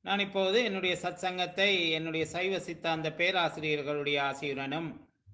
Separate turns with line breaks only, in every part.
நான் இப்போது என்னுடைய சத்சங்கத்தை என்னுடைய சைவ சித்தாந்த பேராசிரியர்களுடைய ஆசியுடனும்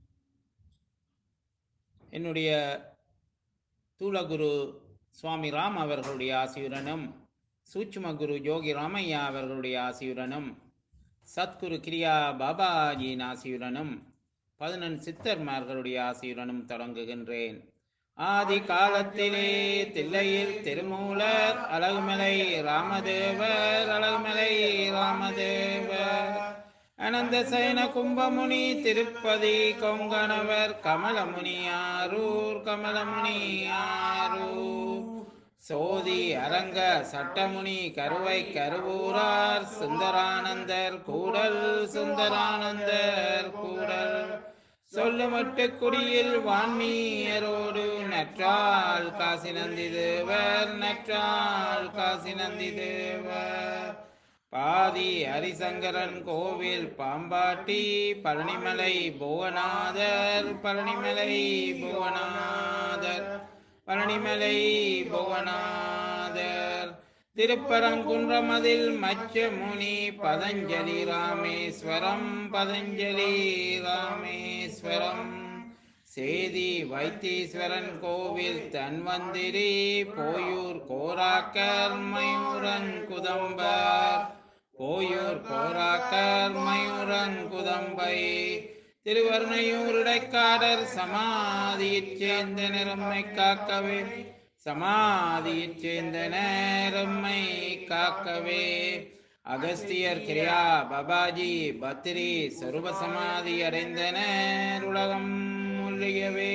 என்னுடைய தூளகுரு சுவாமி ராம் அவர்களுடைய ஆசியுடனும் சூட்சும குரு ஜோகி ராமையா அவர்களுடைய ஆசியுடனும் சத்குரு கிரியா பாபாஜியின் ஆசியுடனும் பதினெண் சித்தர்மார்களுடைய ஆசியுடனும் தொடங்குகின்றேன் ஆதி காலத்திலே தில்லையில் திருமூலர் அழகுமலை ராமதேவர் அழகுமலை ராமதேவர் அனந்த சயன கும்பமுனி திருப்பதி கொங்கணவர் கமலமுனி ஆரூர் கமலமுனி ஆரூர் சோதி அரங்க சட்டமுனி கருவை கருவூரார் சுந்தரானந்தர் கூடல் சுந்தரானந்தர் கூடல் சொல்லுமட்டு குடியில் வான்மீயரோடு நற்றால் காசி நந்தி தேவர் நற்றால் காசி நந்தி தேவர் பாதி ஹரிசங்கரன் கோவில் பாம்பாட்டி பழனிமலை புவனாதர் பழனிமலை புவனாதர் பழனிமலை புவனாதர் திருப்பரங்குன்றமதில் மச்ச முனி பதஞ்சலி ராமேஸ்வரம் பதஞ்சலி ராமேஸ்வரம் சேதி வைத்தீஸ்வரன் கோவில் தன்வந்திரி போயூர் கோராக்கர் மயூரன் குதம்பர் போயூர் கோராக்கர் மயூரன் குதம்பை திருவர்ணையூர் இடைக்காடர் சமாதியைச் சேர்ந்த நிறம்மை காக்கவே சமாதியைச் சேர்ந்த நேரம்மை காக்கவே அகஸ்தியர் கிரியா பாபாஜி பத்ரி சருப சமாதி அடைந்தனர் உலகம் முள்ளியவே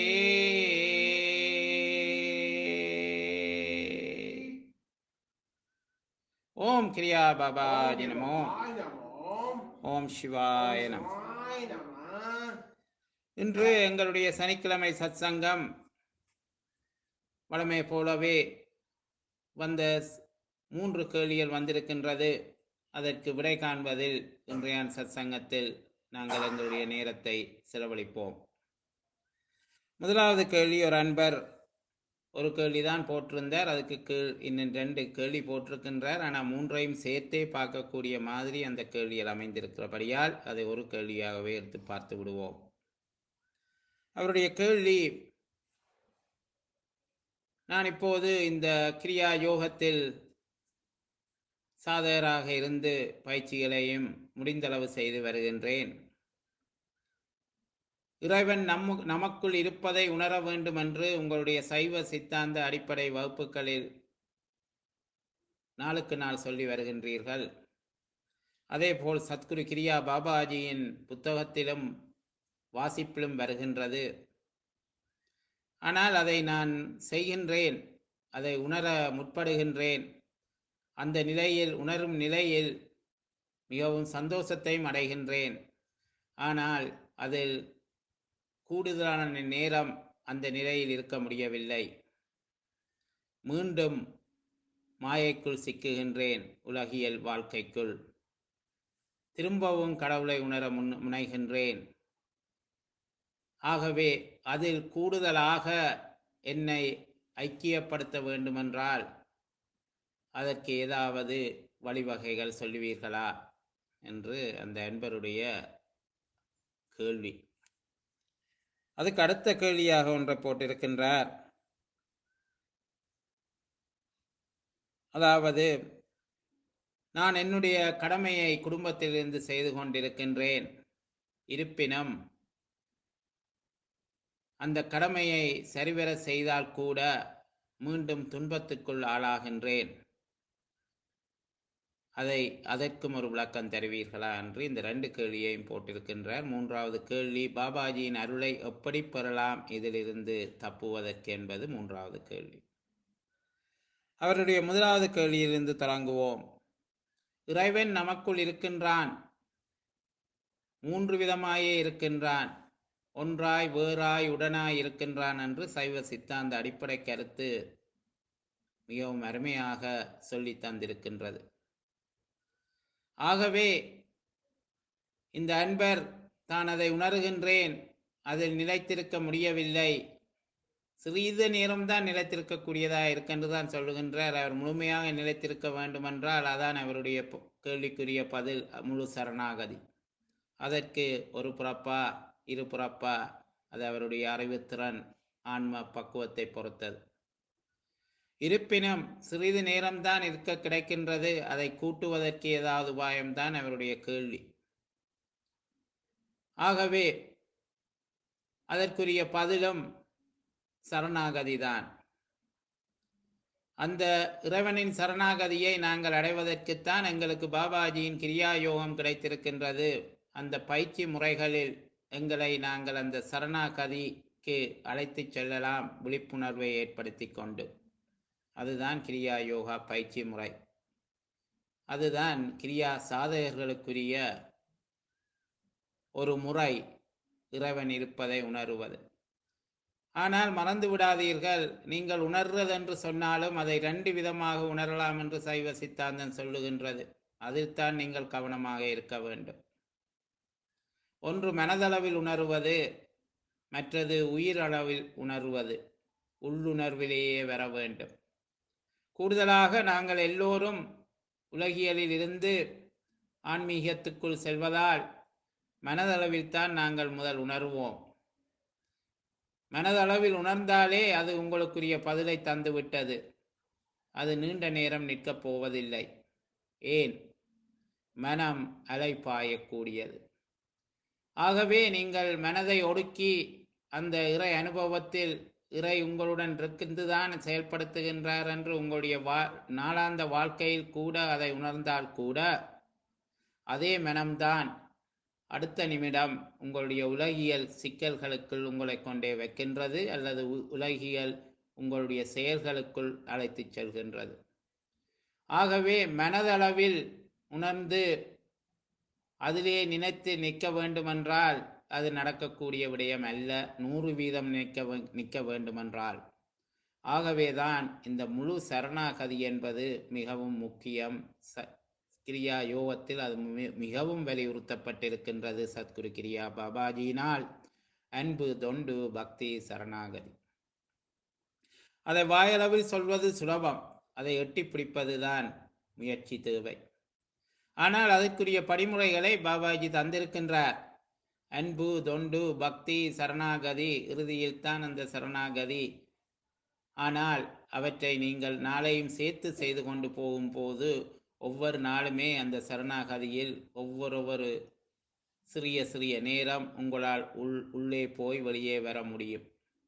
ஓம் கிரியா பாபாஜி நமோ ஓம் சிவாய நமோ இன்று எங்களுடைய சனிக்கிழமை சத்சங்கம் வழமை போலவே வந்த மூன்று கேள்விகள் வந்திருக்கின்றது அதற்கு விடை காண்பதில் இன்றைய சத்சங்கத்தில் நாங்கள் எங்களுடைய நேரத்தை செலவழிப்போம் முதலாவது கேள்வி ஒரு அன்பர் ஒரு கேள்வி தான் போட்டிருந்தார் அதுக்கு கீழ் இன்னும் ரெண்டு கேள்வி போட்டிருக்கின்றார் ஆனால் மூன்றையும் சேர்த்தே பார்க்கக்கூடிய மாதிரி அந்த கேள்வியில் அமைந்திருக்கிறபடியால் அதை ஒரு கேள்வியாகவே எடுத்து பார்த்து விடுவோம் அவருடைய கேள்வி நான் இப்போது இந்த கிரியா யோகத்தில் சாதகராக இருந்து பயிற்சிகளையும் முடிந்தளவு செய்து வருகின்றேன் இறைவன் நம்ம நமக்குள் இருப்பதை உணர வேண்டும் என்று உங்களுடைய சைவ சித்தாந்த அடிப்படை வகுப்புகளில் நாளுக்கு நாள் சொல்லி வருகின்றீர்கள் அதேபோல் சத்குரு கிரியா பாபாஜியின் புத்தகத்திலும் வாசிப்பிலும் வருகின்றது ஆனால் அதை நான் செய்கின்றேன் அதை உணர முற்படுகின்றேன் அந்த நிலையில் உணரும் நிலையில் மிகவும் சந்தோஷத்தையும் அடைகின்றேன் ஆனால் அதில் கூடுதலான நேரம் அந்த நிலையில் இருக்க முடியவில்லை மீண்டும் மாயைக்குள் சிக்குகின்றேன் உலகியல் வாழ்க்கைக்குள் திரும்பவும் கடவுளை உணர முன் முனைகின்றேன் ஆகவே அதில் கூடுதலாக என்னை ஐக்கியப்படுத்த வேண்டுமென்றால் அதற்கு ஏதாவது வழிவகைகள் சொல்லுவீர்களா என்று அந்த அன்பருடைய கேள்வி அதுக்கு அடுத்த கேள்வியாக ஒன்றை போட்டிருக்கின்றார் அதாவது நான் என்னுடைய கடமையை குடும்பத்திலிருந்து செய்து கொண்டிருக்கின்றேன் இருப்பினும் அந்த கடமையை சரிவர செய்தால் கூட மீண்டும் துன்பத்துக்குள் ஆளாகின்றேன் அதை அதற்கும் ஒரு விளக்கம் தருவீர்களா என்று இந்த ரெண்டு கேள்வியையும் போட்டிருக்கின்றார் மூன்றாவது கேள்வி பாபாஜியின் அருளை எப்படி பெறலாம் இதிலிருந்து தப்புவதற்கு என்பது மூன்றாவது கேள்வி அவருடைய முதலாவது கேள்வியிலிருந்து தொடங்குவோம் இறைவன் நமக்குள் இருக்கின்றான் மூன்று விதமாயே இருக்கின்றான் ஒன்றாய் வேறாய் உடனாய் இருக்கின்றான் என்று சைவ சித்தாந்த அடிப்படை கருத்து மிகவும் அருமையாக சொல்லி தந்திருக்கின்றது ஆகவே இந்த அன்பர் தான் அதை உணர்கின்றேன் அதில் நிலைத்திருக்க முடியவில்லை சிறிது நேரம்தான் நிலைத்திருக்கக்கூடியதா இருக்கென்று தான் சொல்லுகின்றார் அவர் முழுமையாக நிலைத்திருக்க வேண்டுமென்றால் அதான் அவருடைய ப- கேள்விக்குரிய பதில் முழு சரணாகதி அதற்கு ஒரு புறப்பா இரு புறப்பா அது அவருடைய அறிவுத்திறன் ஆன்ம பக்குவத்தை பொறுத்தது இருப்பினும் சிறிது நேரம்தான் இருக்க கிடைக்கின்றது அதை கூட்டுவதற்கு ஏதாவது உபாயம்தான் அவருடைய கேள்வி ஆகவே அதற்குரிய பதிலும் சரணாகதிதான் அந்த இறைவனின் சரணாகதியை நாங்கள் அடைவதற்குத்தான் எங்களுக்கு பாபாஜியின் கிரியா யோகம் கிடைத்திருக்கின்றது அந்த பயிற்சி முறைகளில் எங்களை நாங்கள் அந்த சரணாகதிக்கு அழைத்துச் செல்லலாம் விழிப்புணர்வை ஏற்படுத்தி கொண்டு அதுதான் கிரியா யோகா பயிற்சி முறை அதுதான் கிரியா சாதகர்களுக்குரிய ஒரு முறை இறைவன் இருப்பதை உணருவது ஆனால் மறந்து விடாதீர்கள் நீங்கள் உணர்றதென்று சொன்னாலும் அதை ரெண்டு விதமாக உணரலாம் என்று சைவ சித்தாந்தம் சொல்லுகின்றது அதில்தான் நீங்கள் கவனமாக இருக்க வேண்டும் ஒன்று மனதளவில் உணருவது மற்றது உயிரளவில் உணர்வது உள்ளுணர்விலேயே வர வேண்டும் கூடுதலாக நாங்கள் எல்லோரும் உலகியலில் இருந்து ஆன்மீகத்துக்குள் செல்வதால் மனதளவில் தான் நாங்கள் முதல் உணர்வோம் மனதளவில் உணர்ந்தாலே அது உங்களுக்குரிய பதிலை தந்துவிட்டது அது நீண்ட நேரம் நிற்கப் போவதில்லை ஏன் மனம் அலைப்பாயக்கூடியது ஆகவே நீங்கள் மனதை ஒடுக்கி அந்த இறை அனுபவத்தில் இறை உங்களுடன் இருக்கின்றுதான் செயல்படுத்துகின்றார் என்று உங்களுடைய வா நாளாந்த வாழ்க்கையில் கூட அதை உணர்ந்தால் கூட அதே மனம்தான் அடுத்த நிமிடம் உங்களுடைய உலகியல் சிக்கல்களுக்குள் உங்களை கொண்டே வைக்கின்றது அல்லது உ- உலகியல் உங்களுடைய செயல்களுக்குள் அழைத்துச் செல்கின்றது ஆகவே மனதளவில் உணர்ந்து அதிலே நினைத்து நிற்க வேண்டுமென்றால் அது நடக்கக்கூடிய விடயம் அல்ல நூறு வீதம் நிற்க வே- நிற்க வேண்டுமென்றால் ஆகவேதான் இந்த முழு சரணாகதி என்பது மிகவும் முக்கியம் ச கிரியா யோகத்தில் அது மி- மிகவும் வலியுறுத்தப்பட்டிருக்கின்றது சத்குரு கிரியா பாபாஜியினால் அன்பு தொண்டு பக்தி சரணாகதி அதை வாயளவில் சொல்வது சுலபம் அதை எட்டி பிடிப்பதுதான் முயற்சி தேவை ஆனால் அதற்குரிய படிமுறைகளை பாபாஜி தந்திருக்கின்றார் அன்பு தொண்டு பக்தி சரணாகதி இறுதியில் தான் அந்த சரணாகதி ஆனால் அவற்றை நீங்கள் நாளையும் சேர்த்து செய்து கொண்டு போகும்போது ஒவ்வொரு நாளுமே அந்த சரணாகதியில் ஒவ்வொரு சிறிய சிறிய நேரம் உங்களால் உள் உள்ளே போய் வெளியே வர முடியும்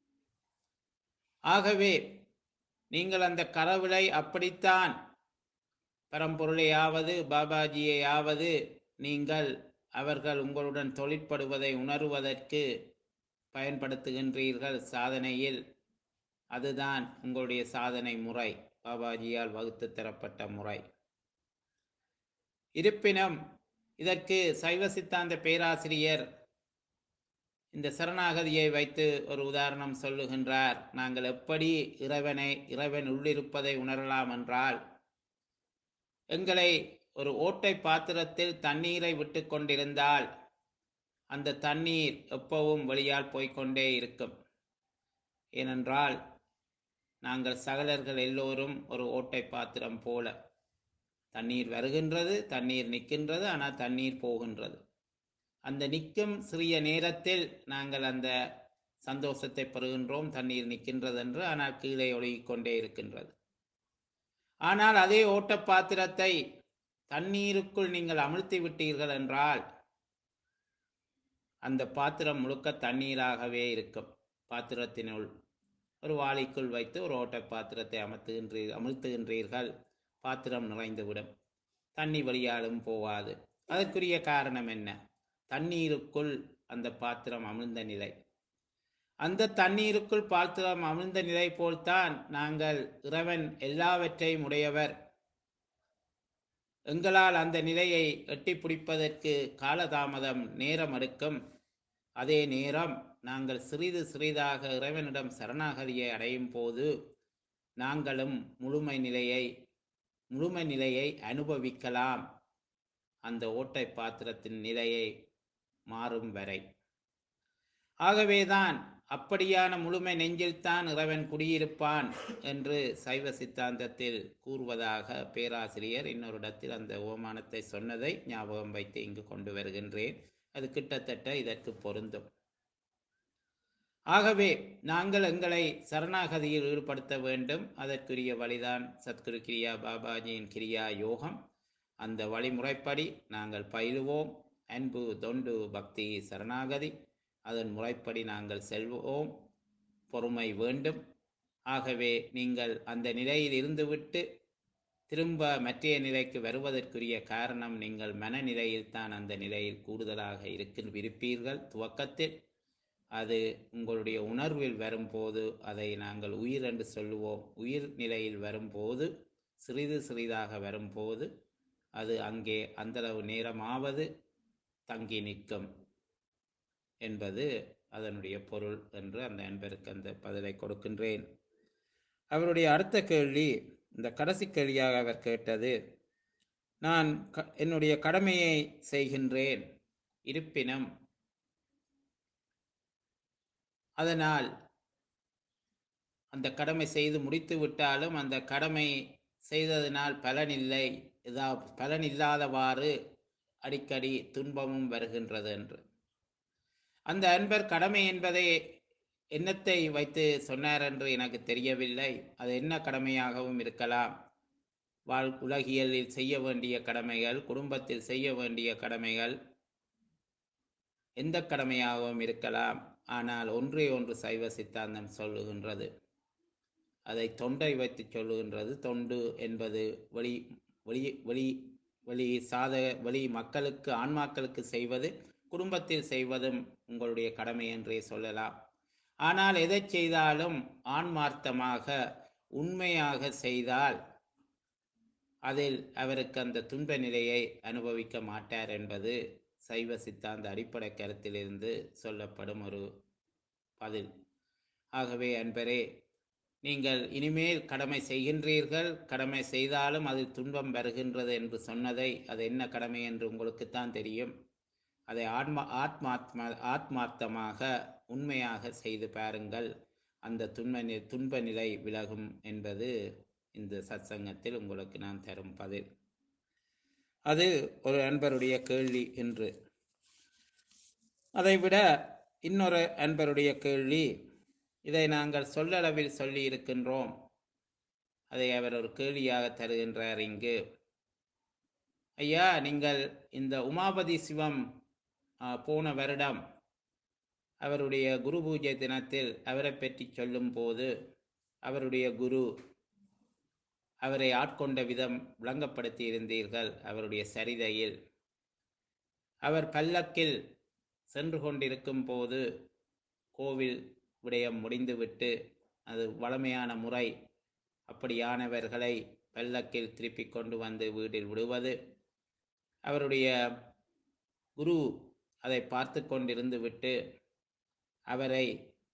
ஆகவே நீங்கள் அந்த கடவுளை அப்படித்தான் பரம்பொருளையாவது பாபாஜியையாவது நீங்கள் அவர்கள் உங்களுடன் தொழிற்படுவதை உணருவதற்கு பயன்படுத்துகின்றீர்கள் சாதனையில் அதுதான் உங்களுடைய சாதனை முறை பாபாஜியால் வகுத்து தரப்பட்ட முறை இருப்பினும் இதற்கு சைவ சித்தாந்த பேராசிரியர் இந்த சரணாகதியை வைத்து ஒரு உதாரணம் சொல்லுகின்றார் நாங்கள் எப்படி இறைவனை இறைவன் உள்ளிருப்பதை உணரலாம் என்றால் எங்களை ஒரு ஓட்டை பாத்திரத்தில் தண்ணீரை விட்டு கொண்டிருந்தால் அந்த தண்ணீர் எப்பவும் வெளியால் போய்க்கொண்டே இருக்கும் ஏனென்றால் நாங்கள் சகலர்கள் எல்லோரும் ஒரு ஓட்டை பாத்திரம் போல தண்ணீர் வருகின்றது தண்ணீர் நிற்கின்றது ஆனால் தண்ணீர் போகின்றது அந்த நிற்கும் சிறிய நேரத்தில் நாங்கள் அந்த சந்தோஷத்தை பெறுகின்றோம் தண்ணீர் நிற்கின்றது என்று ஆனால் கீழே ஒழுகிக் கொண்டே இருக்கின்றது ஆனால் அதே ஓட்ட பாத்திரத்தை தண்ணீருக்குள் நீங்கள் அமிழ்த்தி விட்டீர்கள் என்றால் அந்த பாத்திரம் முழுக்க தண்ணீராகவே இருக்கும் பாத்திரத்தினுள் ஒரு வாளிக்குள் வைத்து ஒரு ஓட்டை பாத்திரத்தை அமர்த்துகின்றீர் அமிழ்த்துகின்றீர்கள் பாத்திரம் நிறைந்துவிடும் தண்ணி வழியாலும் போகாது அதற்குரிய காரணம் என்ன தண்ணீருக்குள் அந்த பாத்திரம் அமிழ்ந்த நிலை அந்த தண்ணீருக்குள் பாத்திரம் அமிழ்ந்த நிலை போல்தான் நாங்கள் இறைவன் எல்லாவற்றையும் உடையவர் எங்களால் அந்த நிலையை எட்டி பிடிப்பதற்கு காலதாமதம் நேரம் எடுக்கும் அதே நேரம் நாங்கள் சிறிது சிறிதாக இறைவனிடம் சரணாகதியை அடையும் போது நாங்களும் முழுமை நிலையை முழுமை நிலையை அனுபவிக்கலாம் அந்த ஓட்டை பாத்திரத்தின் நிலையை மாறும் வரை ஆகவேதான் அப்படியான முழுமை நெஞ்சில்தான் இறைவன் குடியிருப்பான் என்று சைவ சித்தாந்தத்தில் கூறுவதாக பேராசிரியர் இன்னொரு இடத்தில் அந்த ஓமானத்தை சொன்னதை ஞாபகம் வைத்து இங்கு கொண்டு வருகின்றேன் அது கிட்டத்தட்ட இதற்கு பொருந்தும் ஆகவே நாங்கள் எங்களை சரணாகதியில் ஈடுபடுத்த வேண்டும் அதற்குரிய வழிதான் சத்குரு கிரியா பாபாஜியின் கிரியா யோகம் அந்த வழிமுறைப்படி நாங்கள் பயிலுவோம் அன்பு தொண்டு பக்தி சரணாகதி அதன் முறைப்படி நாங்கள் செல்வோம் பொறுமை வேண்டும் ஆகவே நீங்கள் அந்த நிலையில் இருந்துவிட்டு திரும்ப மற்றைய நிலைக்கு வருவதற்குரிய காரணம் நீங்கள் மனநிலையில் தான் அந்த நிலையில் கூடுதலாக இருக்க இருப்பீர்கள் துவக்கத்தில் அது உங்களுடைய உணர்வில் வரும்போது அதை நாங்கள் உயிர் என்று சொல்லுவோம் உயிர் நிலையில் வரும்போது சிறிது சிறிதாக வரும்போது அது அங்கே அந்தளவு நேரமாவது தங்கி நிற்கும் என்பது அதனுடைய பொருள் என்று அந்த அன்பருக்கு அந்த பதிலை கொடுக்கின்றேன் அவருடைய அடுத்த கேள்வி இந்த கடைசி கேள்வியாக அவர் கேட்டது நான் க என்னுடைய கடமையை செய்கின்றேன் இருப்பினும் அதனால் அந்த கடமை செய்து முடித்து விட்டாலும் அந்த கடமை செய்ததினால் பலனில்லை இதா பலன் இல்லாதவாறு அடிக்கடி துன்பமும் வருகின்றது என்று அந்த அன்பர் கடமை என்பதை எண்ணத்தை வைத்து சொன்னார் என்று எனக்கு தெரியவில்லை அது என்ன கடமையாகவும் இருக்கலாம் வாழ் உலகியலில் செய்ய வேண்டிய கடமைகள் குடும்பத்தில் செய்ய வேண்டிய கடமைகள் எந்த கடமையாகவும் இருக்கலாம் ஆனால் ஒன்றே ஒன்று சைவ சித்தாந்தம் சொல்லுகின்றது அதை தொண்டை வைத்து சொல்லுகின்றது தொண்டு என்பது வெளி வெளி வெளி வெளி சாத வெளி மக்களுக்கு ஆன்மாக்களுக்கு செய்வது குடும்பத்தில் செய்வதும் உங்களுடைய கடமை என்றே சொல்லலாம் ஆனால் எதை செய்தாலும் ஆன்மார்த்தமாக உண்மையாக செய்தால் அதில் அவருக்கு அந்த துன்ப நிலையை அனுபவிக்க மாட்டார் என்பது சைவ சித்தாந்த அடிப்படை கருத்திலிருந்து சொல்லப்படும் ஒரு பதில் ஆகவே அன்பரே நீங்கள் இனிமேல் கடமை செய்கின்றீர்கள் கடமை செய்தாலும் அதில் துன்பம் வருகின்றது என்று சொன்னதை அது என்ன கடமை என்று உங்களுக்குத்தான் தெரியும் அதை ஆத்மா ஆத்மாத்மா ஆத்மார்த்தமாக உண்மையாக செய்து பாருங்கள் அந்த துன்ப நி துன்ப நிலை விலகும் என்பது இந்த சத்சங்கத்தில் உங்களுக்கு நான் தரும் பதில் அது ஒரு அன்பருடைய கேள்வி என்று அதைவிட இன்னொரு அன்பருடைய கேள்வி இதை நாங்கள் சொல்லளவில் சொல்லி இருக்கின்றோம் அதை அவர் ஒரு கேள்வியாக தருகின்றார் இங்கு ஐயா நீங்கள் இந்த உமாபதி சிவம் போன வருடம் அவருடைய குரு பூஜை தினத்தில் அவரை பற்றி சொல்லும் போது அவருடைய குரு அவரை ஆட்கொண்ட விதம் விளங்கப்படுத்தி இருந்தீர்கள் அவருடைய சரிதையில் அவர் பல்லக்கில் சென்று கொண்டிருக்கும் போது கோவில் விடயம் முடிந்துவிட்டு அது வளமையான முறை அப்படியானவர்களை பல்லக்கில் திருப்பி கொண்டு வந்து வீட்டில் விடுவது அவருடைய குரு அதை பார்த்து கொண்டிருந்து விட்டு அவரை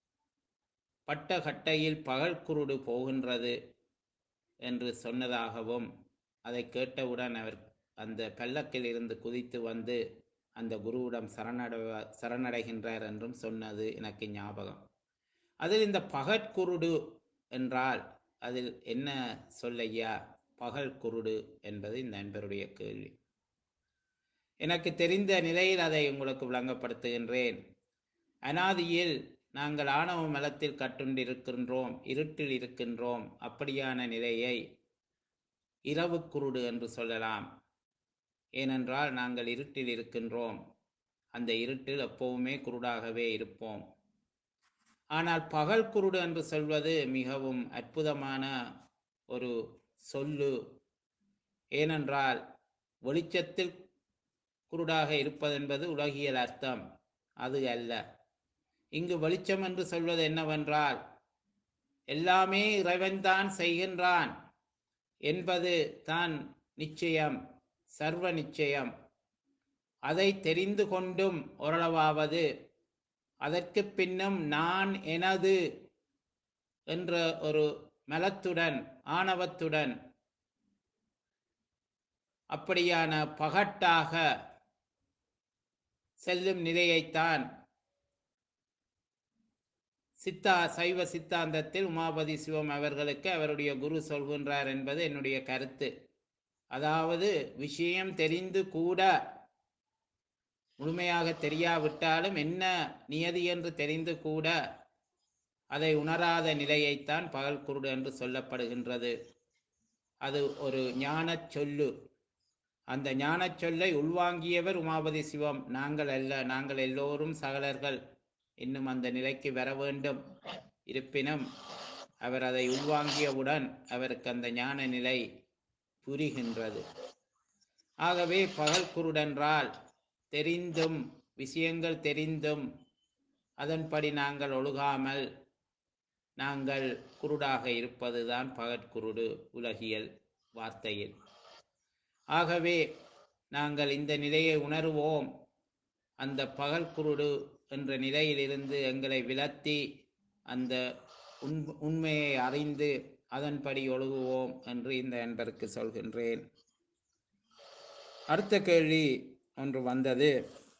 பட்ட கட்டையில் பகல் குருடு போகின்றது என்று சொன்னதாகவும் அதை கேட்டவுடன் அவர் அந்த பல்லக்கில் இருந்து குதித்து வந்து அந்த குருவிடம் சரணட சரணடைகின்றார் என்றும் சொன்னது எனக்கு ஞாபகம் அதில் இந்த பகற்குருடு என்றால் அதில் என்ன சொல்லையா பகல் குருடு என்பது இந்த நண்பருடைய கேள்வி எனக்கு தெரிந்த நிலையில் அதை உங்களுக்கு விளங்கப்படுத்துகின்றேன் அனாதியில் நாங்கள் ஆணவ மலத்தில் கட்டுண்டிருக்கின்றோம் இருட்டில் இருக்கின்றோம் அப்படியான நிலையை இரவு குருடு என்று சொல்லலாம் ஏனென்றால் நாங்கள் இருட்டில் இருக்கின்றோம் அந்த இருட்டில் எப்பவுமே குருடாகவே இருப்போம் ஆனால் பகல் குருடு என்று சொல்வது மிகவும் அற்புதமான ஒரு சொல்லு ஏனென்றால் வெளிச்சத்தில் குருடாக இருப்பதென்பது உலகியல் அர்த்தம் அது அல்ல இங்கு வெளிச்சம் என்று சொல்வது என்னவென்றால் எல்லாமே இறைவன்தான் செய்கின்றான் என்பது தான் நிச்சயம் சர்வ நிச்சயம் அதை தெரிந்து கொண்டும் ஓரளவாவது அதற்கு பின்னும் நான் எனது என்ற ஒரு மலத்துடன் ஆணவத்துடன் அப்படியான பகட்டாக செல்லும் நிலையைத்தான் சித்தா சைவ சித்தாந்தத்தில் உமாபதி சிவம் அவர்களுக்கு அவருடைய குரு சொல்கின்றார் என்பது என்னுடைய கருத்து அதாவது விஷயம் தெரிந்து கூட முழுமையாக தெரியாவிட்டாலும் என்ன நியதி என்று தெரிந்து கூட அதை உணராத நிலையைத்தான் பகல் குருடு என்று சொல்லப்படுகின்றது அது ஒரு ஞானச் சொல்லு அந்த ஞானச் சொல்லை உள்வாங்கியவர் உமாபதி சிவம் நாங்கள் அல்ல நாங்கள் எல்லோரும் சகலர்கள் இன்னும் அந்த நிலைக்கு வர வேண்டும் இருப்பினும் அவர் அதை உள்வாங்கியவுடன் அவருக்கு அந்த ஞான நிலை புரிகின்றது ஆகவே பகல் குருடென்றால் தெரிந்தும் விஷயங்கள் தெரிந்தும் அதன்படி நாங்கள் ஒழுகாமல் நாங்கள் குருடாக இருப்பதுதான் பகற்குருடு உலகியல் வார்த்தையில் ஆகவே நாங்கள் இந்த நிலையை உணர்வோம் அந்த பகல் குருடு என்ற நிலையிலிருந்து எங்களை விலத்தி அந்த உண் உண்மையை அறிந்து அதன்படி ஒழுகுவோம் என்று இந்த அன்பருக்கு சொல்கின்றேன் அடுத்த கேள்வி ஒன்று வந்தது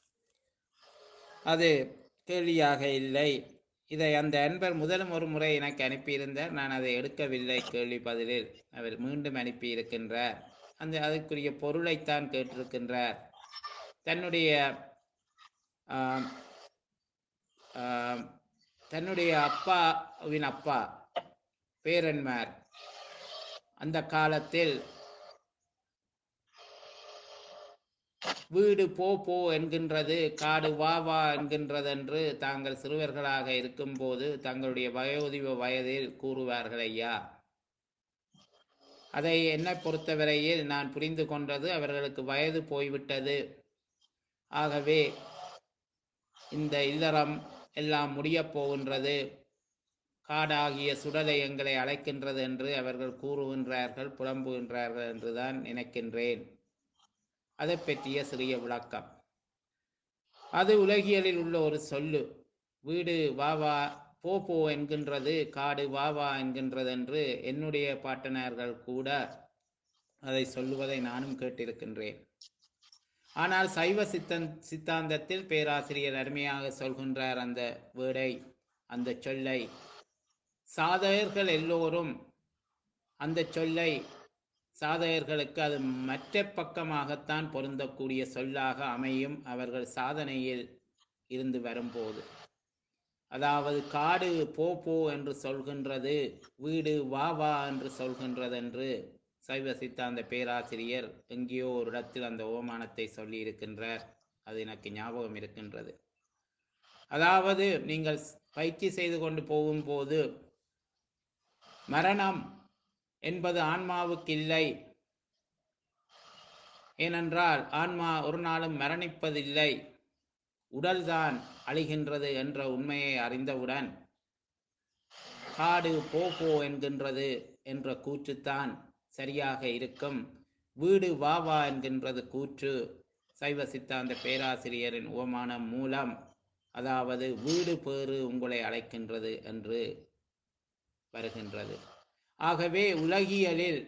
அது கேள்வியாக இல்லை இதை அந்த அன்பர் முதலும் ஒரு முறை எனக்கு அனுப்பியிருந்தார் நான் அதை எடுக்கவில்லை கேள்வி பதிலில் அவர் மீண்டும் அனுப்பியிருக்கின்றார் அந்த அதற்குரிய பொருளைத்தான் கேட்டிருக்கின்றார் தன்னுடைய ஆம், ஆம், தன்னுடைய அப்பாவின் அப்பா பேரன்மார் அந்த காலத்தில் வீடு போ போ என்கின்றது காடு வா வா என்கின்றதென்று தாங்கள் சிறுவர்களாக இருக்கும்போது தங்களுடைய வயோதிப வயதில் கூறுவார்கள் ஐயா அதை என்னை பொறுத்தவரையில் நான் புரிந்து கொண்டது அவர்களுக்கு வயது போய்விட்டது ஆகவே இந்த இல்லறம் எல்லாம் முடியப் போகின்றது காடாகிய சுடலை எங்களை அழைக்கின்றது என்று அவர்கள் கூறுகின்றார்கள் புலம்புகின்றார்கள் என்றுதான் நினைக்கின்றேன் அதை பற்றிய சிறிய விளக்கம் அது உலகியலில் உள்ள ஒரு சொல்லு வீடு வா வா போ போ என்கின்றது காடு வா வா என்கின்றது என்று என்னுடைய பாட்டனார்கள் கூட அதை சொல்லுவதை நானும் கேட்டிருக்கின்றேன் ஆனால் சைவ சித்தன் சித்தாந்தத்தில் பேராசிரியர் அருமையாக சொல்கின்றார் அந்த வேடை அந்த சொல்லை சாதகர்கள் எல்லோரும் அந்த சொல்லை சாதகர்களுக்கு அது மற்ற பக்கமாகத்தான் பொருந்தக்கூடிய சொல்லாக அமையும் அவர்கள் சாதனையில் இருந்து வரும்போது அதாவது காடு போ போ என்று சொல்கின்றது வீடு வா வா என்று சொல்கின்றது என்று சைவ சித்தாந்த பேராசிரியர் எங்கேயோ ஒரு இடத்தில் அந்த ஓமானத்தை சொல்லி இருக்கின்றார் அது எனக்கு ஞாபகம் இருக்கின்றது அதாவது நீங்கள் பயிற்சி செய்து கொண்டு போகும்போது மரணம் என்பது ஆன்மாவுக்கு இல்லை ஏனென்றால் ஆன்மா ஒரு நாளும் மரணிப்பதில்லை உடல்தான் அழிகின்றது என்ற உண்மையை அறிந்தவுடன் காடு போ போ என்கின்றது என்ற கூற்றுத்தான் சரியாக இருக்கும் வீடு வா வா என்கின்றது கூற்று சைவ சித்தாந்த பேராசிரியரின் உவமானம் மூலம் அதாவது வீடு பேறு உங்களை அழைக்கின்றது என்று வருகின்றது ஆகவே உலகியலில்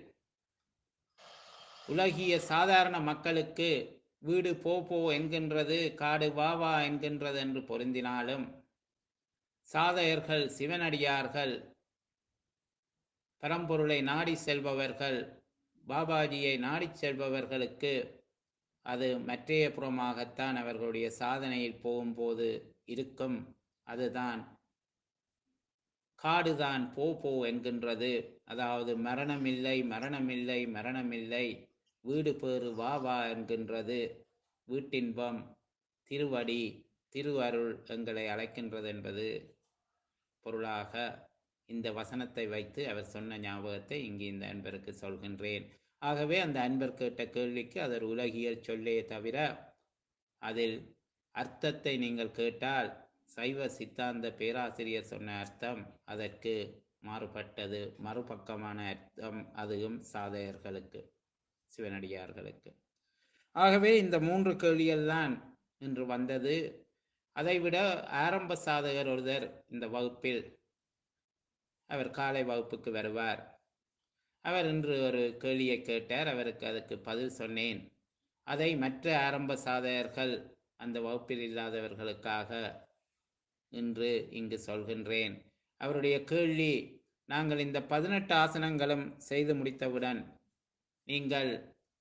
உலகிய சாதாரண மக்களுக்கு வீடு போ போ என்கின்றது காடு வா வா என்கின்றது என்று பொருந்தினாலும் சாதகர்கள் சிவனடியார்கள் பரம்பொருளை நாடி செல்பவர்கள் பாபாஜியை நாடிச் செல்பவர்களுக்கு அது மற்றைய புறமாகத்தான் அவர்களுடைய சாதனையில் போகும்போது இருக்கும் அதுதான் காடுதான் போ போ என்கின்றது அதாவது மரணமில்லை மரணமில்லை மரணமில்லை வீடு பேறு வா வா என்கின்றது வீட்டின்பம் திருவடி திருவருள் எங்களை அழைக்கின்றது என்பது பொருளாக இந்த வசனத்தை வைத்து அவர் சொன்ன ஞாபகத்தை இங்கு இந்த அன்பருக்கு சொல்கின்றேன் ஆகவே அந்த அன்பர் கேட்ட கேள்விக்கு அது ஒரு உலகியல் சொல்லே தவிர அதில் அர்த்தத்தை நீங்கள் கேட்டால் சைவ சித்தாந்த பேராசிரியர் சொன்ன அர்த்தம் அதற்கு மாறுபட்டது மறுபக்கமான அர்த்தம் அதுவும் சாதகர்களுக்கு சிவனடியார்களுக்கு ஆகவே இந்த மூன்று கேள்விகள் தான் இன்று வந்தது அதைவிட ஆரம்ப சாதகர் ஒருவர் இந்த வகுப்பில் அவர் காலை வகுப்புக்கு வருவார் அவர் இன்று ஒரு கேள்வியை கேட்டார் அவருக்கு அதுக்கு பதில் சொன்னேன் அதை மற்ற ஆரம்ப சாதகர்கள் அந்த வகுப்பில் இல்லாதவர்களுக்காக என்று இங்கு சொல்கின்றேன் அவருடைய கேள்வி நாங்கள் இந்த பதினெட்டு ஆசனங்களும் செய்து முடித்தவுடன் நீங்கள்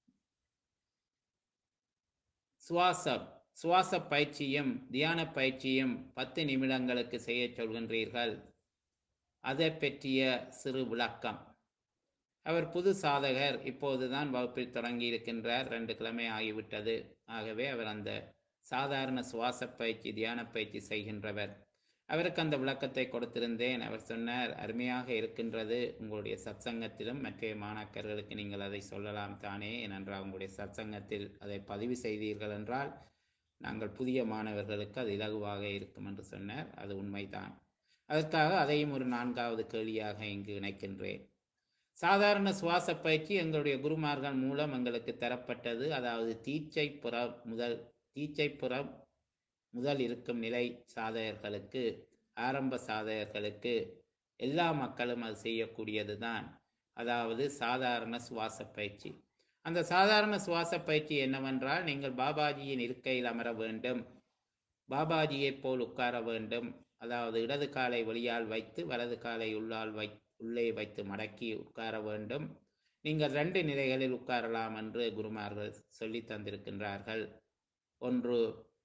சுவாசம் சுவாச பயிற்சியும் தியான பயிற்சியும் பத்து நிமிடங்களுக்கு செய்ய சொல்கின்றீர்கள் அதை பற்றிய சிறு விளக்கம் அவர் புது சாதகர் இப்போதுதான் வகுப்பில் தொடங்கி இருக்கின்றார் ரெண்டு கிழமை ஆகிவிட்டது ஆகவே அவர் அந்த சாதாரண சுவாச பயிற்சி தியான பயிற்சி செய்கின்றவர் அவருக்கு அந்த விளக்கத்தை கொடுத்திருந்தேன் அவர் சொன்னார் அருமையாக இருக்கின்றது உங்களுடைய சத்சங்கத்திலும் மற்ற மாணாக்கர்களுக்கு நீங்கள் அதை சொல்லலாம் தானே ஏனென்றால் உங்களுடைய சத்சங்கத்தில் அதை பதிவு செய்தீர்கள் என்றால் நாங்கள் புதிய மாணவர்களுக்கு அது இலகுவாக இருக்கும் என்று சொன்னார் அது உண்மைதான் அதற்காக அதையும் ஒரு நான்காவது கேள்வியாக இங்கு இணைக்கின்றேன் சாதாரண சுவாச பயிற்சி எங்களுடைய குருமார்கள் மூலம் எங்களுக்கு தரப்பட்டது அதாவது தீச்சை புற முதல் தீச்சை புறம் முதல் இருக்கும் நிலை சாதகர்களுக்கு ஆரம்ப சாதகர்களுக்கு எல்லா மக்களும் அது செய்யக்கூடியது தான் அதாவது சாதாரண சுவாச பயிற்சி அந்த சாதாரண சுவாச பயிற்சி என்னவென்றால் நீங்கள் பாபாஜியின் இருக்கையில் அமர வேண்டும் பாபாஜியைப் போல் உட்கார வேண்டும் அதாவது இடது காலை வெளியால் வைத்து வலது காலை உள்ளால் வை உள்ளே வைத்து மடக்கி உட்கார வேண்டும் நீங்கள் ரெண்டு நிலைகளில் உட்காரலாம் என்று குருமார்கள் சொல்லி தந்திருக்கின்றார்கள் ஒன்று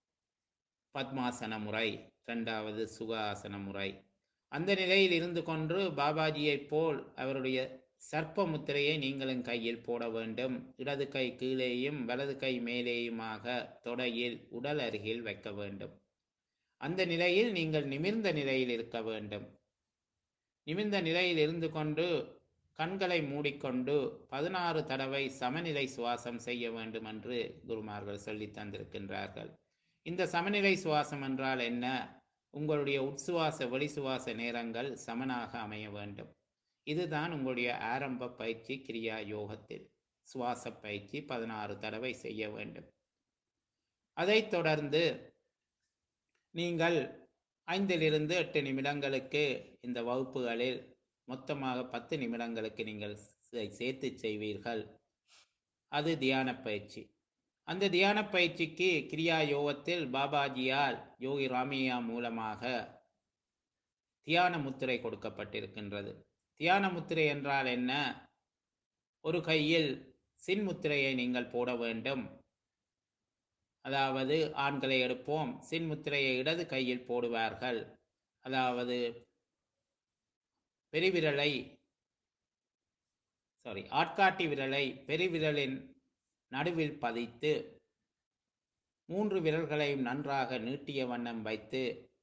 பத்மாசன முறை இரண்டாவது சுகாசன முறை அந்த நிலையில் இருந்து கொண்டு பாபாஜியைப் போல் அவருடைய சர்ப்ப முத்திரையை நீங்களும் கையில் போட வேண்டும் இடது கை கீழேயும் வலது கை மேலேயுமாக தொடையில் உடல் அருகில் வைக்க வேண்டும் அந்த நிலையில் நீங்கள் நிமிர்ந்த நிலையில் இருக்க வேண்டும் நிமிர்ந்த நிலையில் இருந்து கொண்டு கண்களை மூடிக்கொண்டு பதினாறு தடவை சமநிலை சுவாசம் செய்ய வேண்டும் என்று குருமார்கள் சொல்லி தந்திருக்கின்றார்கள் இந்த சமநிலை சுவாசம் என்றால் என்ன உங்களுடைய உட்சுவாச வெளிசுவாச நேரங்கள் சமனாக அமைய வேண்டும் இதுதான் உங்களுடைய ஆரம்ப பயிற்சி கிரியா யோகத்தில் சுவாச பயிற்சி பதினாறு தடவை செய்ய வேண்டும் அதைத் தொடர்ந்து நீங்கள் ஐந்திலிருந்து எட்டு நிமிடங்களுக்கு இந்த வகுப்புகளில் மொத்தமாக பத்து நிமிடங்களுக்கு நீங்கள் சேர்த்து செய்வீர்கள் அது தியான பயிற்சி அந்த தியான பயிற்சிக்கு கிரியா யோகத்தில் பாபாஜியால் யோகி ராமையா மூலமாக தியான முத்திரை கொடுக்கப்பட்டிருக்கின்றது தியான முத்திரை என்றால் என்ன ஒரு கையில் சின் முத்திரையை நீங்கள் போட வேண்டும் அதாவது ஆண்களை எடுப்போம் சின் முத்திரையை இடது கையில் போடுவார்கள் அதாவது பெருவிரலை சாரி ஆட்காட்டி விரலை பெருவிரலின் நடுவில் பதித்து மூன்று விரல்களையும் நன்றாக நீட்டிய வண்ணம் வைத்து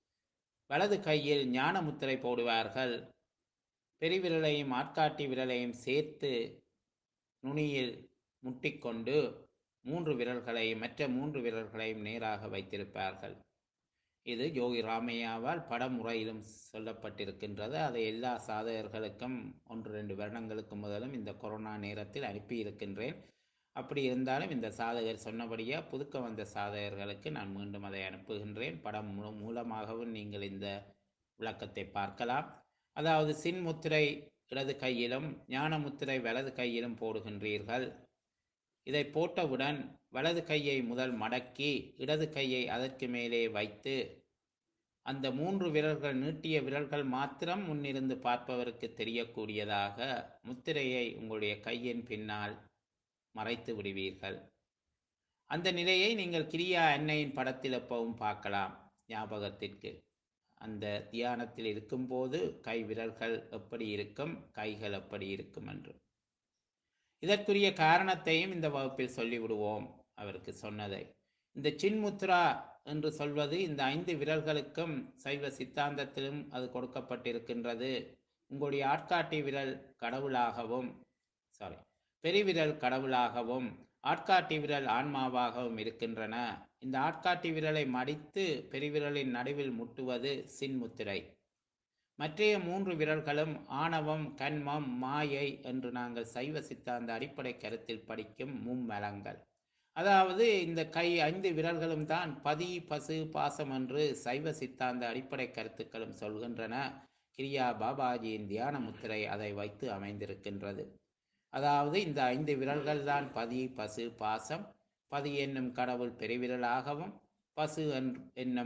வலது கையில் ஞான முத்திரை போடுவார்கள் பெருவிரலையும் ஆட்காட்டி விரலையும் சேர்த்து நுனியில் முட்டிக்கொண்டு மூன்று விரல்களையும் மற்ற மூன்று விரல்களையும் நேராக வைத்திருப்பார்கள் இது யோகி ராமையாவால் படமுறையிலும் சொல்லப்பட்டிருக்கின்றது அதை எல்லா சாதகர்களுக்கும் ஒன்று ரெண்டு வருடங்களுக்கு முதலும் இந்த கொரோனா நேரத்தில் அனுப்பியிருக்கின்றேன் அப்படி இருந்தாலும் இந்த சாதகர் சொன்னபடியே புதுக்க வந்த சாதகர்களுக்கு நான் மீண்டும் அதை அனுப்புகின்றேன் படம் மூ மூலமாகவும் நீங்கள் இந்த விளக்கத்தை பார்க்கலாம் அதாவது சின் முத்திரை இடது கையிலும் ஞான முத்திரை வலது கையிலும் போடுகின்றீர்கள் இதை போட்டவுடன் வலது கையை முதல் மடக்கி இடது கையை அதற்கு மேலே வைத்து அந்த மூன்று விரல்கள் நீட்டிய விரல்கள் மாத்திரம் முன்னிருந்து பார்ப்பவருக்கு தெரியக்கூடியதாக முத்திரையை உங்களுடைய கையின் பின்னால் மறைத்து விடுவீர்கள் அந்த நிலையை நீங்கள் கிரியா அன்னையின் படத்தில் எப்பவும் பார்க்கலாம் ஞாபகத்திற்கு அந்த தியானத்தில் இருக்கும்போது கை விரல்கள் எப்படி இருக்கும் கைகள் எப்படி இருக்கும் என்று இதற்குரிய காரணத்தையும் இந்த வகுப்பில் சொல்லிவிடுவோம் அவருக்கு சொன்னதை இந்த சின்முத்ரா என்று சொல்வது இந்த ஐந்து விரல்களுக்கும் சைவ சித்தாந்தத்திலும் அது கொடுக்கப்பட்டிருக்கின்றது உங்களுடைய ஆட்காட்டி விரல் கடவுளாகவும் சாரி பெருவிரல் கடவுளாகவும் ஆட்காட்டி விரல் ஆன்மாவாகவும் இருக்கின்றன இந்த ஆட்காட்டி விரலை மடித்து பெருவிரலின் நடுவில் முட்டுவது சின்முத்திரை மற்றைய மூன்று விரல்களும் ஆணவம் கண்மம் மாயை என்று நாங்கள் சைவ சித்தாந்த அடிப்படை கருத்தில் படிக்கும் மும்மலங்கள் அதாவது இந்த கை ஐந்து விரல்களும் தான் பதி பசு பாசம் என்று சைவ சித்தாந்த அடிப்படை கருத்துக்களும் சொல்கின்றன கிரியா பாபாஜியின் தியான முத்திரை அதை வைத்து அமைந்திருக்கின்றது அதாவது இந்த ஐந்து விரல்கள் தான் பதி பசு பாசம் பதி என்னும் கடவுள் பெருவிரலாகவும் பசு என்னும்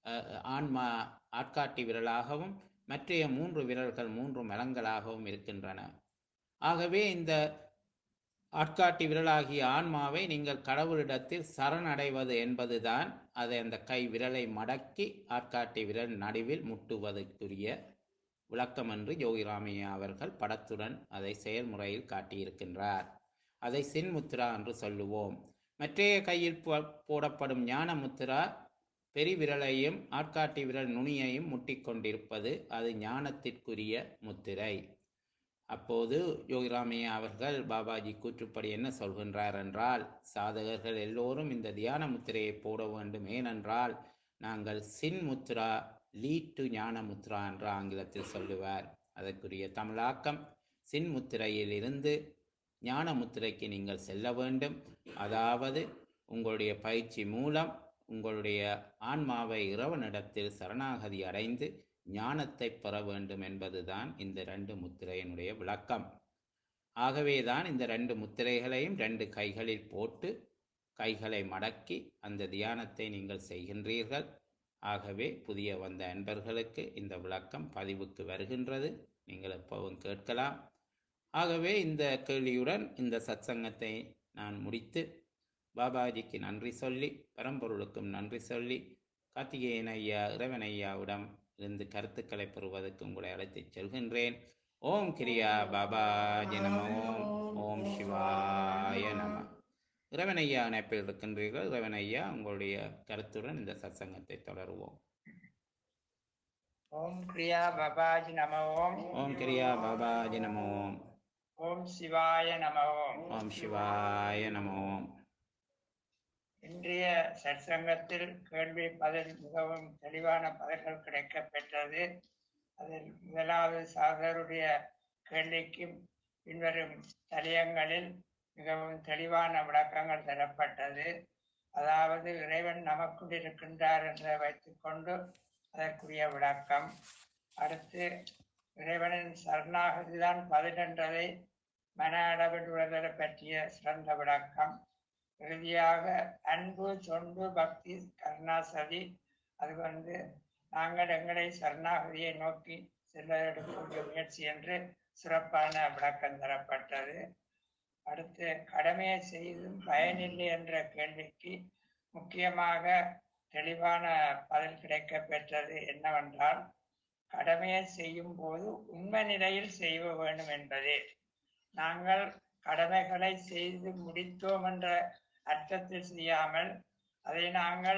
அஹ், ஆன்மா ஆட்காட்டி விரலாகவும் மற்றைய மூன்று விரல்கள் மூன்று மலங்களாகவும் இருக்கின்றன ஆகவே இந்த ஆட்காட்டி விரலாகிய ஆன்மாவை நீங்கள் கடவுளிடத்தில் சரணடைவது என்பதுதான் அதை அந்த கை விரலை மடக்கி ஆட்காட்டி விரல் நடுவில் முட்டுவதற்குரிய விளக்கம் என்று யோகிராமையா அவர்கள் படத்துடன் அதை செயல்முறையில் காட்டியிருக்கின்றார் அதை சின்முத்ரா என்று சொல்லுவோம் மற்றைய கையில் போ- போடப்படும் ஞான முத்திரா பெரிவிரலையும் ஆட்காட்டி விரல் நுனியையும் முட்டிக்கொண்டிருப்பது அது ஞானத்திற்குரிய முத்திரை அப்போது யோகிராமையா அவர்கள் பாபாஜி கூற்றுப்படி என்ன சொல்கின்றார் என்றால் சாதகர்கள் எல்லோரும் இந்த தியான முத்திரையை போட வேண்டும் ஏனென்றால் நாங்கள் சின் முத்ரா லீட் டு ஞான முத்ரா என்று ஆங்கிலத்தில் சொல்லுவார் அதற்குரிய தமிழாக்கம் சின் முத்திரையில் இருந்து ஞான முத்திரைக்கு நீங்கள் செல்ல வேண்டும் அதாவது உங்களுடைய பயிற்சி மூலம் உங்களுடைய ஆன்மாவை இறைவனிடத்தில் சரணாகதி அடைந்து ஞானத்தை பெற வேண்டும் என்பதுதான் இந்த ரெண்டு முத்திரையினுடைய விளக்கம் ஆகவேதான் இந்த ரெண்டு முத்திரைகளையும் ரெண்டு கைகளில் போட்டு கைகளை மடக்கி அந்த தியானத்தை நீங்கள் செய்கின்றீர்கள் ஆகவே புதிய வந்த அன்பர்களுக்கு இந்த விளக்கம் பதிவுக்கு வருகின்றது நீங்கள் எப்பவும் கேட்கலாம் ஆகவே இந்த கேள்வியுடன் இந்த சத்சங்கத்தை நான் முடித்து பாபாஜிக்கு நன்றி சொல்லி பரம்பொருளுக்கும் நன்றி சொல்லி கார்த்திகேயன் ஐயா இறைவன் ஐயாவிடம் இருந்து கருத்துக்களை பெறுவதற்கு உங்களை அழைத்துச் செல்கின்றேன் ஓம் கிரியா பாபாஜி நம ஓம் ஓம் சிவாய நம இறைவன் ஐயா இணைப்பில் இருக்கின்றீர்கள் இறைவன் ஐயா உங்களுடைய கருத்துடன் இந்த சத்சங்கத்தை தொடருவோம்
ஓம் கிரியா பபாஜி நம ஓம்
ஓம் கிரியா பாபாஜி நம ஓம்
ஓம் சிவாய நம ஓம்
ஓம் சிவாய நம ஓம்
இன்றைய சற்சங்கத்தில் கேள்வி பதில் மிகவும் தெளிவான பதில்கள் கிடைக்கப் பெற்றது அதில் முதலாவது சாகருடைய கேள்விக்கும் பின்வரும் தலியங்களில் மிகவும் தெளிவான விளக்கங்கள் தரப்பட்டது அதாவது இறைவன் நமக்குள் இருக்கின்றார் என்று வைத்துக்கொண்டு அதற்குரிய விளக்கம் அடுத்து இறைவனின் சரணாகதிதான் பதில் என்றதை மன அளவில் உணர்தலை பற்றிய சிறந்த விளக்கம் இறுதியாக அன்பு தொண்டு பக்தி கருணாசதி அது வந்து நாங்கள் எங்களை சரணாகதியை நோக்கி செல்ல எடுக்கக்கூடிய முயற்சி என்று சிறப்பான விளக்கம் தரப்பட்டது அடுத்து கடமையை செய்தும் பயனில்லை என்ற கேள்விக்கு முக்கியமாக தெளிவான பதில் கிடைக்க பெற்றது என்னவென்றால் கடமையை செய்யும் போது உண்மை நிலையில் செய்ய வேண்டும் என்பதே நாங்கள் கடமைகளை செய்து முடித்தோம் என்ற அர்த்தத்தில் செய்யாமல் அதை நாங்கள்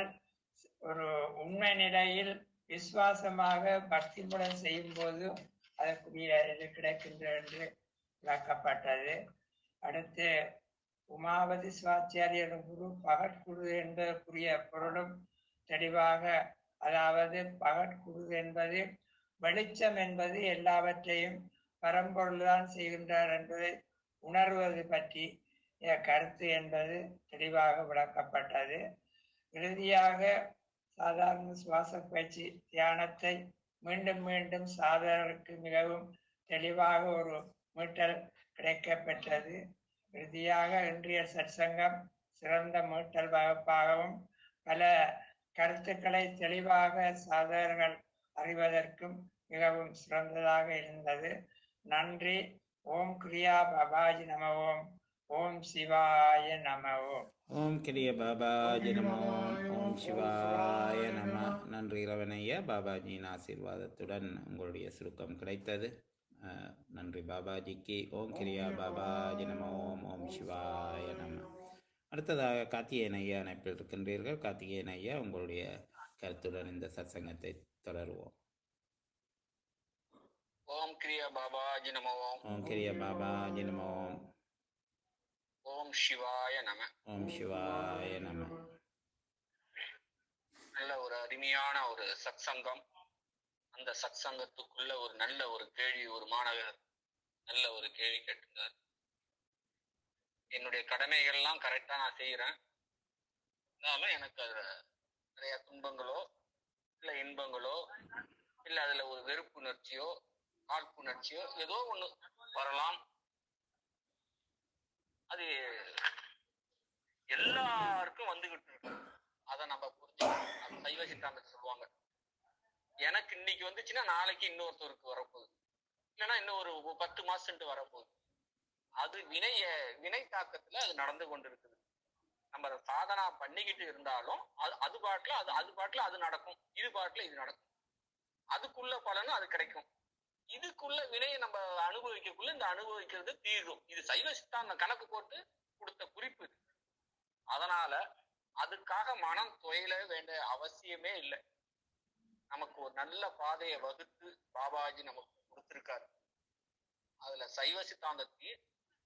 ஒரு உண்மை நிலையில் விசுவாசமாக பக்தி மூலம் செய்யும் போது அதற்குரிய இது கிடைக்கின்றது என்று விளக்கப்பட்டது அடுத்து உமாவதி சுவாச்சாரியர் குரு பகற்குரு என்பதற்குரிய பொருளும் தெளிவாக அதாவது பகற்குரு என்பது வெளிச்சம் என்பது எல்லாவற்றையும் பரம்பொருள்தான் செய்கின்றார் என்பதை உணர்வது பற்றி கருத்து என்பது தெளிவாக விளக்கப்பட்டது இறுதியாக சாதாரண சுவாச பயிற்சி தியானத்தை மீண்டும் மீண்டும் சாதகருக்கு மிகவும் தெளிவாக ஒரு மீட்டல் கிடைக்கப் பெற்றது இறுதியாக இன்றைய சற்சங்கம் சிறந்த மீட்டல் வகுப்பாகவும் பல கருத்துக்களை தெளிவாக சாதகர்கள் அறிவதற்கும் மிகவும் சிறந்ததாக இருந்தது நன்றி ஓம் கிரியா பாபாஜி நம ஓம் ஓம் சிவாய நம ஓம்
ஓம் கிரிய பாபாஜி நம ஓம் ஓம் சிவாய நம நன்றி இரவனையா பாபாஜியின் ஆசீர்வாதத்துடன் உங்களுடைய சுருக்கம் கிடைத்தது அஹ், நன்றி பாபாஜிக்கு ஓம் கிரியா பாபாஜி நம ஓம் ஓம் சிவாய நம அடுத்ததாக கார்த்திகேயன் ஐயா அணைப்பில் இருக்கின்றீர்கள் கார்த்திகேயன் ஐயா உங்களுடைய கருத்துடன் இந்த சத்சங்கத்தை தொடருவோம்
ஓம் கிரியா பாபாஜி நம ஓம்
ஓம் கிரிய பாபாஜி நம ஓம்
ஓம் சிவாய நம
ஓம் சிவாய நம
நல்ல ஒரு அருமையான ஒரு சத்சங்கம் அந்த சத்சங்கத்துக்குள்ள ஒரு நல்ல ஒரு கேள்வி ஒரு மாணவர் நல்ல ஒரு கேள்வி கேட்டிருந்தார் என்னுடைய கடமைகள்லாம் கரெக்டா நான் செய்யறேன் இருந்தாலும் எனக்கு அதுல நிறைய துன்பங்களோ இல்ல இன்பங்களோ இல்ல அதுல ஒரு வெறுப்புணர்ச்சியோ காழ்ப்புணர்ச்சியோ ஏதோ ஒண்ணு வரலாம் அது எல்லாருக்கும் வந்துகிட்டு இருக்கு அதை நம்ம புரிஞ்சுக்கணும் அது சைவ சித்தாந்தத்தை சொல்லுவாங்க எனக்கு இன்னைக்கு வந்துச்சுன்னா நாளைக்கு இன்னொருத்தருக்கு வரப்போகுது இல்லைன்னா இன்னும் ஒரு ஒரு பத்து மாசம்ட்டு வரப்போகுது அது வினைய வினை தாக்கத்துல அது நடந்து கொண்டிருக்குது நம்ம அதை சாதனா பண்ணிக்கிட்டு இருந்தாலும் அது அது பாட்டுல அது அது பாட்டுல அது நடக்கும் இது பாட்டுல இது நடக்கும் அதுக்குள்ள பலனும் அது கிடைக்கும் இதுக்குள்ள வினையை நம்ம அனுபவிக்கக்குள்ள இந்த அனுபவிக்கிறது தீரும் இது சைவ சித்தாந்த கணக்கு போட்டு கொடுத்த குறிப்பு இது அதனால அதுக்காக மனம் துவையில வேண்டிய அவசியமே இல்லை நமக்கு ஒரு நல்ல பாதையை வகுத்து பாபாஜி நமக்கு கொடுத்திருக்காரு அதுல சைவ சித்தாந்தத்தில்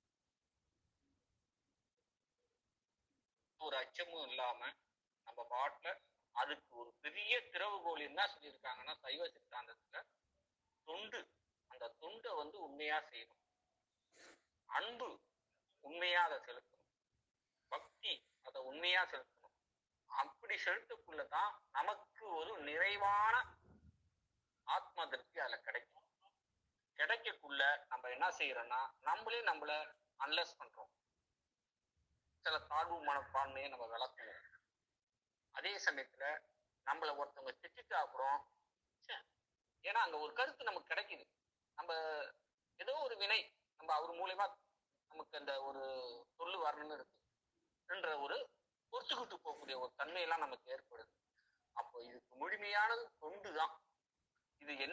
ஒரு அச்சமும் இல்லாம நம்ம பாட்டுல அதுக்கு ஒரு பெரிய திறவுகோல் என்ன சொல்லியிருக்காங்கன்னா சைவ சித்தாந்தத்துல தொண்டு அந்த தொண்டை வந்து உண்மையா செய்யணும் அன்பு உண்மையா அதை செலுத்தணும் பக்தி அதை உண்மையா செலுத்தணும் அப்படி செலுத்தக்குள்ளதான் நமக்கு ஒரு நிறைவான ஆத்ம திருப்தி அதுல கிடைக்கும் கிடைக்கக்குள்ள நம்ம என்ன செய்யறோம்னா நம்மளே நம்மள அன்லஸ் பண்றோம் சில தாழ்வு மனப்பான்மையை நம்ம விளக்குவோம் அதே சமயத்துல நம்மள ஒருத்தவங்க திட்டிட்டு அப்புறம் ச்சே, ஏன்னா அங்க ஒரு கருத்து நமக்கு கிடைக்குது நம்ம ஏதோ ஒரு வினை நம்ம அவர் மூலியமா நமக்கு அந்த ஒரு சொல்லு வரணும்னு இருக்கு என்ற ஒரு பொறுத்துக்கிட்டு போகக்கூடிய ஒரு தன்மையெல்லாம் நமக்கு ஏற்படுது அப்போ இதுக்கு முழுமையானது தொண்டு தான் இது என்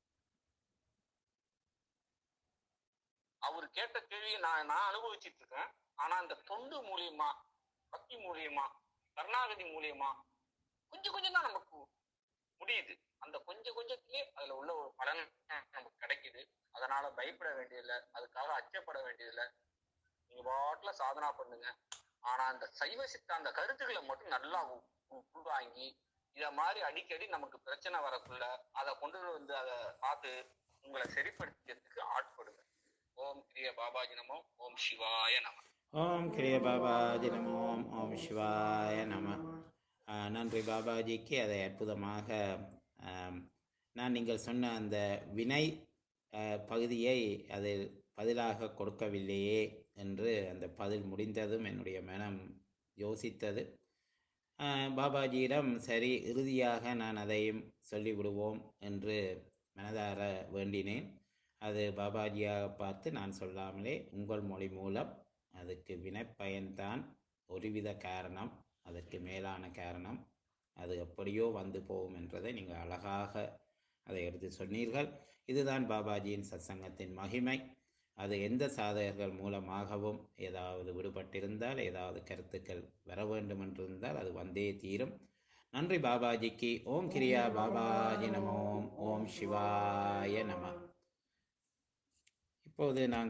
அவர் கேட்ட கேள்வியை நான் நான் அனுபவிச்சிட்டு இருக்கேன் ஆனா இந்த தொண்டு மூலியமா பக்தி மூலியமா கருணாகதி மூலியமா கொஞ்சம் கொஞ்சம் தான் நமக்கு முடியுது அந்த கொஞ்சம் கொஞ்சத்திலே அதுல உள்ள ஒரு பலன் நமக்கு கிடைக்குது அதனால பயப்பட வேண்டியதில்லை அதுக்காக அச்சப்பட வேண்டியதில்லை நீங்க பாட்டுல சாதனா பண்ணுங்க ஆனா அந்த சைவ சித்தாந்த கருத்துக்களை மட்டும் நல்லா உ- உ- உள்வாங்கி இத மாதிரி அடிக்கடி நமக்கு பிரச்சனை வரக்குள்ள அதை கொண்டு வந்து அதை பார்த்து உங்களை சரிப்படுத்திக்கிறதுக்கு ஆட்படுங்க ஓம் கிரிய பாபாஜி நமோ ஓம் சிவாய நம
ஓம் கிரிய பாபாஜி நமோ ஓம் சிவாய நம ஆ, நன்றி பாபாஜிக்கு அதை அற்புதமாக ஆம், நான் நீங்கள் சொன்ன அந்த வினை ஆ, பகுதியை அது பதிலாக கொடுக்கவில்லையே என்று அந்த பதில் முடிந்ததும் என்னுடைய மனம் யோசித்தது ஆ, பாபாஜியிடம் சரி இறுதியாக நான் அதையும் சொல்லிவிடுவோம் என்று மனதார வேண்டினேன் அது பாபாஜியாக பார்த்து நான் சொல்லாமலே உங்கள் மொழி மூலம் அதுக்கு வினைப்பயன்தான் ஒருவித காரணம் அதற்கு மேலான காரணம் அது எப்படியோ வந்து போகும் என்றதை நீங்கள் அழகாக அதை எடுத்து சொன்னீர்கள் இதுதான் பாபாஜியின் சத்சங்கத்தின் மகிமை அது எந்த சாதகர்கள் மூலமாகவும் ஏதாவது விடுபட்டிருந்தால் ஏதாவது கருத்துக்கள் வர வேண்டும் என்றிருந்தால் அது வந்தே தீரும் நன்றி பாபாஜிக்கு ஓம் கிரியா பாபாஜி நமோம் ஓம் சிவாய நம இப்போது நாங்கள்